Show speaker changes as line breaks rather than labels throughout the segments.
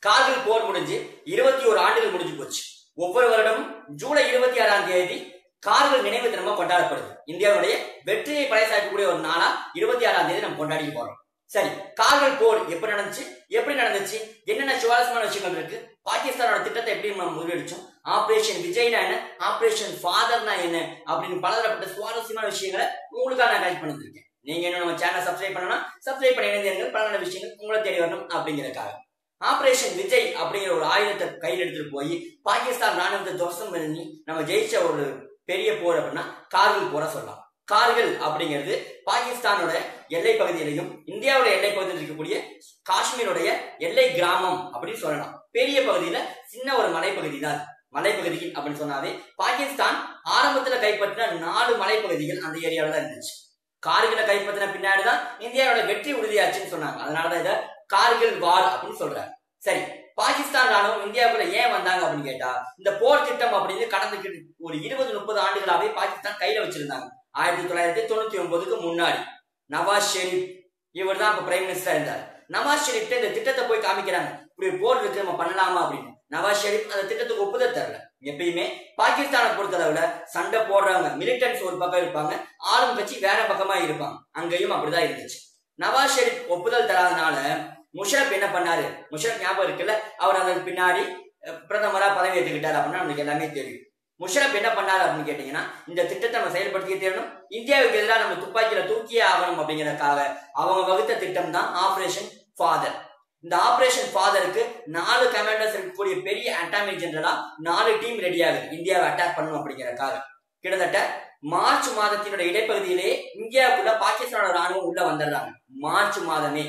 கார்கில் போர் முடிஞ்சு இருபத்தி ஒரு ஆண்டுகள் முடிஞ்சு போச்சு ஒவ்வொரு வருடமும் ஜூலை இருபத்தி ஆறாம் தேதி கார்கில் நினைவு தினமா கொண்டாடப்படுது இந்தியாவுடைய வெற்றியை பறைசாற்றக்கூடிய ஒரு நாளா இருபத்தி ஆறாம் தேதி நம்ம கொண்டாடி போறோம் சரி கார்கில் போர் எப்படி நடந்துச்சு எப்படி நடந்துச்சு என்னென்ன சுவாரஸ்யமான விஷயங்கள் இருக்கு பாகிஸ்தானோட திட்டத்தை எப்படி நம்ம முறியடிச்சோம் ஆபரேஷன் விஜய்னா என்ன ஆபரேஷன் ஃபாதர்னா என்ன அப்படின்னு பலதரப்பட்ட சுவாரஸ்யமான விஷயங்களை உங்களுக்காக நான் கலெக்ட் பண்ணி வந்திருக்கேன் நீங்க இன்னும் நம்ம சேனல் சப்ஸ்கிரைப் பண்ணணும் சப்ஸ்கிரைப் பண்ணி இணைந்தீர்கள் பல நல்ல விஷயங்கள் உங்களை தேடி வரணும் அப்படிங்கறதுக்காக ஆபரேஷன் விஜய் அப்படிங்கிற ஒரு ஆயுதத்தை கையில் எடுத்துட்டு போய் பாகிஸ்தான் ராணுவத்தை துவசம் பண்ணி நம்ம ஜெயிச்ச ஒரு பெரிய போர் அப்படின்னா கார்கில் போற சொல்லலாம் கார்கில் அப்படிங்கிறது பாகிஸ்தானோட எல்லை பகுதியிலையும் இந்தியாவோட எல்லை பகுதியில் இருக்கக்கூடிய காஷ்மீருடைய எல்லை கிராமம் அப்படின்னு சொல்லலாம் பெரிய பகுதியில சின்ன ஒரு மலைப்பகுதி தான் அது. மலைப்பகுதிகள் அப்படின்னு சொன்னாவே பாகிஸ்தான் ஆரம்பத்துல கைப்பற்றின நாலு மலைப்பகுதிகள் அந்த ஏரியாவில் தான் இருந்துச்சு கார்கில கைப்பற்றின பின்னாடி தான் இந்தியாவோட வெற்றி உறுதியாச்சுன்னு சொன்னாங்க அதனாலதான் இதை கார்கில் வார் அப்படின்னு சொல்றாங்க சரி பாகிஸ்தான் ராணுவம் இந்தியாவுக்குள்ள ஏன் வந்தாங்க அப்படின்னு கேட்டா இந்த போர் திட்டம் அப்படின்னு கடந்து ஒரு இருபது முப்பது ஆண்டுகளாவே பாகிஸ்தான் கையில வச்சிருந்தாங்க ஆயிரத்தி தொள்ளாயிரத்தி தொண்ணூத்தி ஒன்பதுக்கு முன்னாடி நவாஸ் ஷெரீப் இவர் தான் இப்ப பிரைம் மினிஸ்டரா இருந்தார் நவாஸ் ஷெரீப் இந்த திட்டத்தை போய் காமிக்கிறாங்க இப்படி ஒரு போர் இருக்கு நம்ம பண்ணலாமா அப்படின்னு நவாஸ் ஷெரீப் அந்த திட்டத்துக்கு ஒப்புதல் தரல எப்பயுமே பாகிஸ்தானை பொறுத்தளவுல சண்டை போடுறவங்க மிலிட்டன்ஸ் ஒரு பக்கம் இருப்பாங்க ஆளும் கட்சி வேற பக்கமா இருப்பாங்க அங்கேயும் அப்படிதான் இருந்துச்சு நவாஸ் ஷெரீப் ஒப்புதல் தராதனால முஷரப் என்ன பண்ணாரு முஷரப் ஞாபகம் இருக்குல்ல அவர் அதற்கு பின்னாடி அஹ், பிரதமரா பதவி ஏற்றுக்கிட்டார் அப்படின்னா நமக்கு எல்லாமே தெரியும் முஷரப் என்ன பண்ணாரு அப்படின்னு கேட்டீங்கன்னா இந்த திட்டத்தை நம்ம செயல்படுத்தியே தீரணும் இந்தியாவுக்கு எதிராக நம்ம துப்பாக்கியில தூக்கியே ஆகணும் அப்படிங்கறதுக்காக அவங்க வகுத்த திட்டம் தான் ஆபரேஷன் ஃபாதர் இந்த ஆபரேஷன் ஃபாதருக்கு நாலு கமாண்டர்ஸ் இருக்கக்கூடிய பெரிய அட்டாமிக் ஜெனரலா நாலு டீம் ரெடி ஆகுது இந்தியாவை அட்டாக் பண்ணணும் அப்படிங்கறதுக்காக கிட்டத்தட்ட மார்ச் மாதத்தினுடைய இடைப்பகுதியிலே இந்தியாவுக்குள்ள பாகிஸ்தானோட ராணுவம் உள்ள வந்துடுறாங்க மார்ச் மாதமே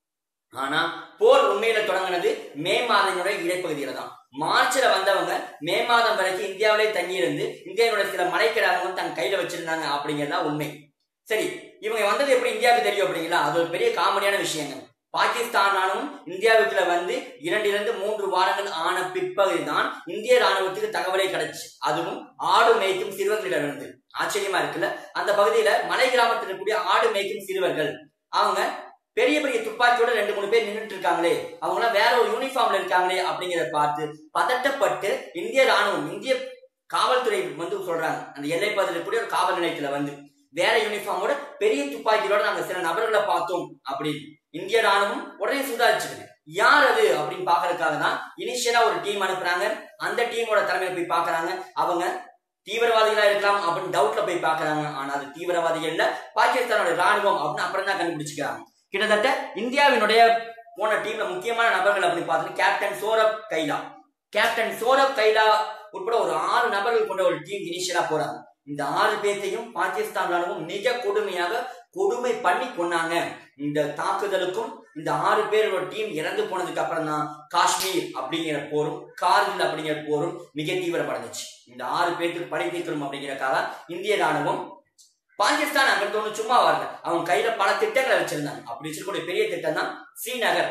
ஆனா போர் உண்மையில தொடங்கினது மே மாதங்களுடைய இடைப்பகுதியில தான் மார்ச்ல வந்தவங்க மே மாதம் வரைக்கும் இந்தியாவிலே தங்கியிருந்து இந்தியாவோட சில மலைக்கிராமங்கள் தன் கையில வச்சிருந்தாங்க அப்படிங்கறதா உண்மை சரி இவங்க வந்தது எப்படி இந்தியாவுக்கு தெரியும் அப்படிங்களா அது ஒரு பெரிய காமெடியான விஷயங்க பாகிஸ்தான் ராணுவம் இந்தியாவுக்குள்ள வந்து இரண்டிலிருந்து மூன்று வாரங்கள் ஆன பிற்பகுதி தான் இந்திய ராணுவத்துக்கு தகவலே கிடைச்சு அதுவும் ஆடு மேய்க்கும் சிறுவர்களிடம் இருந்து ஆச்சரியமா இருக்குல்ல அந்த பகுதியில மலை கிராமத்தில் இருக்கக்கூடிய ஆடு மேய்க்கும் சிறுவர்கள் அவங்க பெரிய பெரிய துப்பாக்கியோட ரெண்டு மூணு பேர் நின்றுட்டு இருக்காங்களே அவங்க எல்லாம் வேற ஒரு யூனிஃபார்ம்ல இருக்காங்களே அப்படிங்கறத பார்த்து பதட்டப்பட்டு இந்திய ராணுவம் இந்திய காவல்துறை வந்து சொல்றாங்க அந்த எல்லை பகுதியில் இருக்கக்கூடிய ஒரு காவல் நிலையத்துல வந்து வேற யூனிஃபார்மோட பெரிய துப்பாக்கியோட நாங்க சில நபர்களை பார்த்தோம் அப்படின்னு இந்திய ராணுவம் உடனே சுதாரிச்சுக்கணும் யார் அது அப்படின்னு பாக்குறதுக்காக தான் இனிஷியலா ஒரு டீம் அனுப்புறாங்க அந்த டீமோட தலைமையில போய் பாக்குறாங்க அவங்க தீவிரவாதிகளா இருக்கலாம் அப்படின்னு டவுட்ல போய் பாக்குறாங்க ஆனா அது தீவிரவாதிகள் இல்ல பாகிஸ்தானோட ராணுவம் அப்படின்னு அப்புறம் தான் கண்டுபிடிச்சுக்கிறாங்க கிட்டத்தட்ட இந்தியாவினுடைய போன டீம்ல முக்கியமான நபர்கள் அப்படின்னு பார்த்தீங்கன்னா கேப்டன் சோரப் கைலா கேப்டன் சோரப் கைலா உட்பட ஒரு ஆறு நபர்கள் கொண்ட ஒரு டீம் இனிஷியலா போறாங்க இந்த ஆறு பேர்த்தையும் பாகிஸ்தான் ராணுவம் மிக கொடுமையாக கொடுமை பண்ணி கொண்டாங்க இந்த தாக்குதலுக்கும் இந்த ஆறு பேரோட டீம் இறந்து போனதுக்கு அப்புறம் தான் காஷ்மீர் அப்படிங்கிற போரும் கார்கில் அப்படிங்கிற போரும் மிக தீவிரப்படைஞ்சிச்சு இந்த ஆறு பேருக்கு படை தீர்க்கணும் அப்படிங்கிறக்காக இந்திய ராணுவம் பாகிஸ்தான் அங்கிருந்து ஒண்ணு சும்மா வரல அவங்க கையில பல திட்டங்களை வச்சிருந்தாங்க அப்படி வச்சிருக்கக்கூடிய பெரிய திட்டம் தான் ஸ்ரீநகர்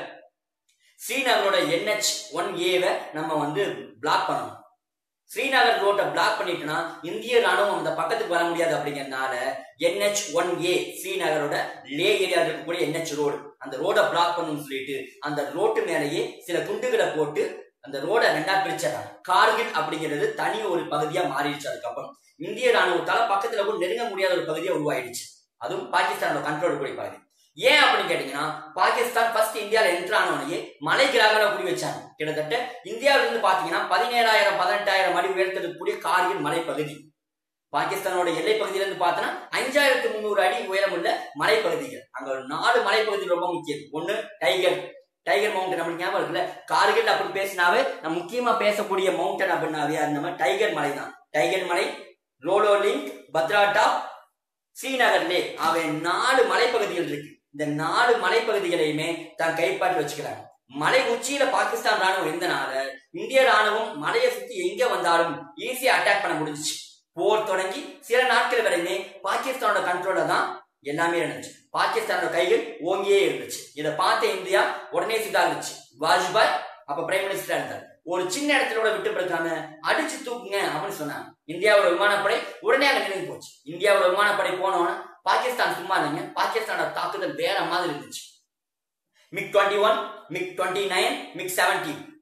ஸ்ரீநகரோட என்ஹெச் ஒன் ஏவை நம்ம வந்து பிளாக் பண்ணணும் ஸ்ரீநகர் ரோட்டை பிளாக் பண்ணிட்டுனா இந்திய ராணுவம் அந்த பக்கத்துக்கு வர முடியாது அப்படிங்கறதுனால என்ஹெச் ஒன் ஏ ஸ்ரீநகரோட லே ஏரியா இருக்கக்கூடிய என்ஹெச் ரோடு அந்த ரோட பிளாக் பண்ணணும்னு சொல்லிட்டு அந்த ரோட்டு மேலேயே சில குண்டுகளை போட்டு அந்த ரோட ரெண்டா பிரிச்சிடறாங்க கார்கில் அப்படிங்கிறது தனி ஒரு பகுதியா மாறிடுச்சு அதுக்கப்புறம் இந்திய ராணுவத்தால பக்கத்துல கூட நெருங்க முடியாத ஒரு பகுதியா உருவாயிடுச்சு அதுவும் பாகிஸ்தானோட கண்ட்ரோல் கூடிய பகுதி ஏன் அப்படின்னு கேட்டீங்கன்னா பாகிஸ்தான் ஃபர்ஸ்ட் இந்தியால என்ட்ரு ஆனவனையே மலை கிராமங்கள குடி வச்சாங்க கிட்டத்தட்ட இந்தியாவில இருந்து பாத்தீங்கன்னா பதினேழாயிரம் பதினெட்டாயிரம் அடி உயரத்திற்கக்கூடிய கார்கில் மலைப்பகுதி பாகிஸ்தானோட எல்லை பகுதியில இருந்து பார்த்தோன்னா அஞ்சாயிரத்து முந்நூறு அடி உயரமுள்ள மலைப்பகுதிகள் அங்க ஒரு நாலு மலைப்பகுதிகள் ரொம்ப முக்கியம் ஒண்ணு டைகர் டைகர் மவுண்டன் நம்மளுக்கு ஞாபகம் இருக்குல்ல கார்கில் அப்படின்னு பேசினாவே நம்ம முக்கியமா பேசக்கூடிய மவுண்டன் அப்படின்னாவே அது நம்ம டைகர் மலை தான் டைகர் மலை ரோலோ லிங்க் பத்ரா டாப் ஸ்ரீநகர்லே அவை நாலு மலைப்பகுதிகள் இருக்கு இந்த நாலு மலைப்பகுதிகளையுமே தான் கைப்பாற்றி வச்சுக்கிறாங்க மலை உச்சியில பாகிஸ்தான் ராணுவம் இருந்தனால இந்திய ராணுவம் மலையை சுத்தி எங்க வந்தாலும் ஈஸியா அட்டாக் பண்ண முடிஞ்சுச்சு போர் தொடங்கி சில நாட்கள் வரையுமே பாகிஸ்தானோட கண்ட்ரோல்ல தான் எல்லாமே இருந்துச்சு பாகிஸ்தானோட கைகள் ஓங்கியே இருந்துச்சு இதை பார்த்த இந்தியா உடனே சுதாரிச்சு வாஜ்பாய் அப்ப பிரைம் மினிஸ்டரா இருந்தார் ஒரு சின்ன இடத்துல கூட விட்டு பிடிக்காம அடிச்சு தூக்குங்க அப்படின்னு சொன்னாங்க இந்தியாவோட விமானப்படை உடனே அங்க நினைவு போச்சு இந்தியாவோட விமானப்படை போனோன்னு பாகிஸ்தான் சும்மா இல்லைங்க பாகிஸ்தானோட தாக்குதல் வேற மாதிரி இருந்துச்சு MiG twenty one MiG twenty nine MiG seventeen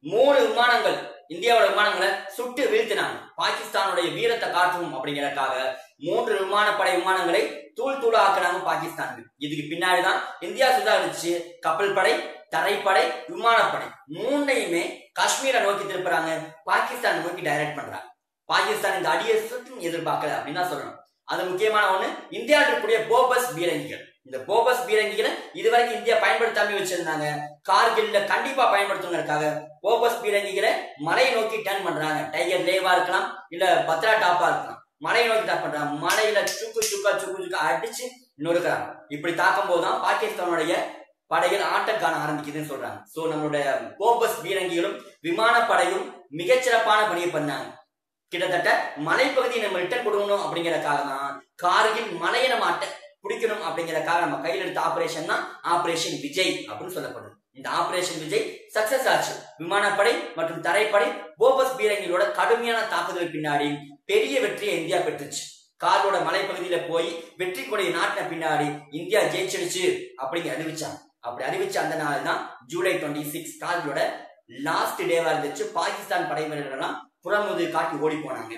மூணு விமானங்கள் இந்தியாவோட விமானங்களை சுட்டு வீழ்த்தினாங்க பாகிஸ்தானுடைய வீரத்தை காட்டணும் அப்படிங்கறதுக்காக மூன்று விமானப்படை விமானங்களை தூள் தூள் ஆக்குனாங்க பாகிஸ்தான் இதுக்கு பின்னாடிதான் இந்தியா சுதாரிச்சு கப்பல் படை தரைப்படை விமானப்படை மூணையுமே காஷ்மீரை நோக்கி திருப்புறாங்க பாகிஸ்தான் நோக்கி டைரக்ட் பண்றாங்க பாகிஸ்தான் இந்த அடியை சுற்றும் எதிர்பார்க்கல அப்படின்னு தான் சொல்லணும் அது முக்கியமான ஒண்ணு இந்தியாவில் இருக்கக்கூடிய போபஸ் பீரங்கிகள் இந்த போபஸ் பீரங்கிகளை இதுவரைக்கும் இந்தியா பயன்படுத்தாம வச்சிருந்தாங்க கார்கில்ல கண்டிப்பா பயன்படுத்துவதற்காக போபஸ் பீரங்கிகளை மலையை நோக்கி டர்ன் பண்றாங்க டைகர் லேவா இருக்கலாம் இல்ல பத்ரா டாப்பா இருக்கலாம் மலையை நோக்கி டாப் பண்றாங்க மலையில சுக்கு சுக்கா சுக்கு சுக்கா அடிச்சு நொறுக்கிறாங்க இப்படி தாக்கும் போதுதான் பாகிஸ்தானுடைய படைகள் ஆட்டம் காண ஆரம்பிக்குதுன்னு சொல்றாங்க சோ நம்மளுடைய போபஸ் பீரங்கிகளும் விமானப்படையும் மிகச்சிறப்பான பணியை பண்ணாங்க கிட்டத்தட்ட மலைப்பகுதியை நம்ம ரிட்டர்ன் கொடுக்கணும் அப்படிங்கறக்காக தான் கார்கில் மலையை நம்ம அட்ட பிடிக்கணும் அப்படிங்கறக்காக நம்ம கையில் எடுத்த ஆபரேஷன் தான் ஆபரேஷன் விஜய் அப்படின்னு சொல்லப்படுது இந்த ஆபரேஷன் விஜய் சக்சஸ் ஆச்சு விமானப்படை மற்றும் தரைப்படை போபஸ் பீரங்கிகளோட கடுமையான தாக்குதல் பின்னாடி பெரிய வெற்றியை இந்தியா பெற்றுச்சு காரோட மலைப்பகுதியில போய் வெற்றி கொடியை நாட்டின பின்னாடி இந்தியா ஜெயிச்சிடுச்சு அப்படிங்க அறிவிச்சாங்க அப்படி அறிவிச்ச அந்த நாள் தான் ஜூலை டுவெண்ட்டி சிக்ஸ் கார்களோட லாஸ்ட் டேவா இருந்துச்சு பாகிஸ்தான் படை வீரர்கள் எல்லாம் புறமுது காட்டி ஓடி போனாங்க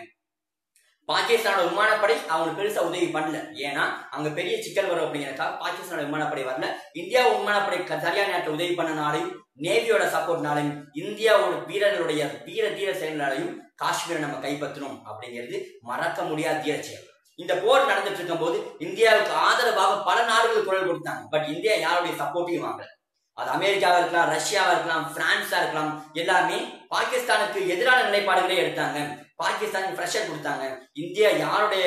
பாகிஸ்தானோட விமானப்படை அவங்களுக்கு பெருசா உதவி பண்ணல ஏன்னா அங்க பெரிய சிக்கல் வரும் அப்படிங்கறதுக்காக பாகிஸ்தானோட விமானப்படை வரல இந்தியா விமானப்படை க- சரியான நேரத்தில் உதவி பண்ணனாலையும் நேவியோட சப்போர்ட்னாலையும் இந்தியாவோட வீரர்களுடைய வீர தீர செயல்களாலையும் காஷ்மீரை நம்ம கைப்பற்றணும் அப்படிங்கிறது மறக்க முடியாத தீர செயல் இந்த போர் நடந்துட்டு இருக்கும்போது இந்தியாவுக்கு ஆதரவாக பல நாடுகள் குரல் கொடுத்தாங்க பட் இந்தியா யாருடைய சப்போர்ட்டையும் வாங்கல அது அமெரிக்காவா இருக்கலாம் ரஷ்யாவா இருக்கலாம் பிரான்ஸா இருக்கலாம் எல்லாமே பாகிஸ்தானுக்கு எதிரான நிலைப்பாடுகளே எடுத்தாங்க பாகிஸ்தானுக்கு ப்ரெஷர் கொடுத்தாங்க இந்தியா யாருடைய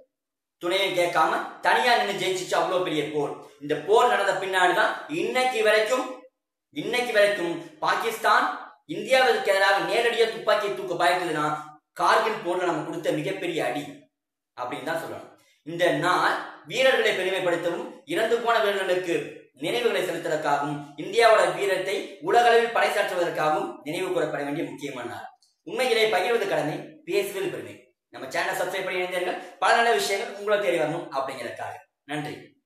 துணையை கேட்காம தனியா நின்று ஜெயிச்சிச்சு அவ்வளவு பெரிய போர் இந்த போர் நடந்த பின்னாடிதான் இன்னைக்கு வரைக்கும் இன்னைக்கு வரைக்கும் பாகிஸ்தான் இந்தியாவிற்கு எதிராக நேரடியா துப்பாக்கி தூக்க பயக்குதுன்னா கார்கில் போர்ல நம்ம கொடுத்த மிகப்பெரிய அடி அப்படின்னு தான் சொல்லணும் இந்த நாள் வீரர்களை பெருமைப்படுத்தவும் இறந்து போன வீரர்களுக்கு நினைவுகளை செலுத்துவதற்காகவும் இந்தியாவோட வீரத்தை உலகளவில் பறைசாற்றுவதற்காகவும் நினைவு கூறப்பட வேண்டிய முக்கியமான நாள் உண்மையிலே பகிர்வது கடமை பேசுவது பெருமை நம்ம சேனல் சப்ஸ்கிரைப் பண்ணி இணைந்தீர்கள் பல நல்ல விஷயங்கள் உங்களை தேடி வரணும் அப்படிங்கிறதுக்காக நன்றி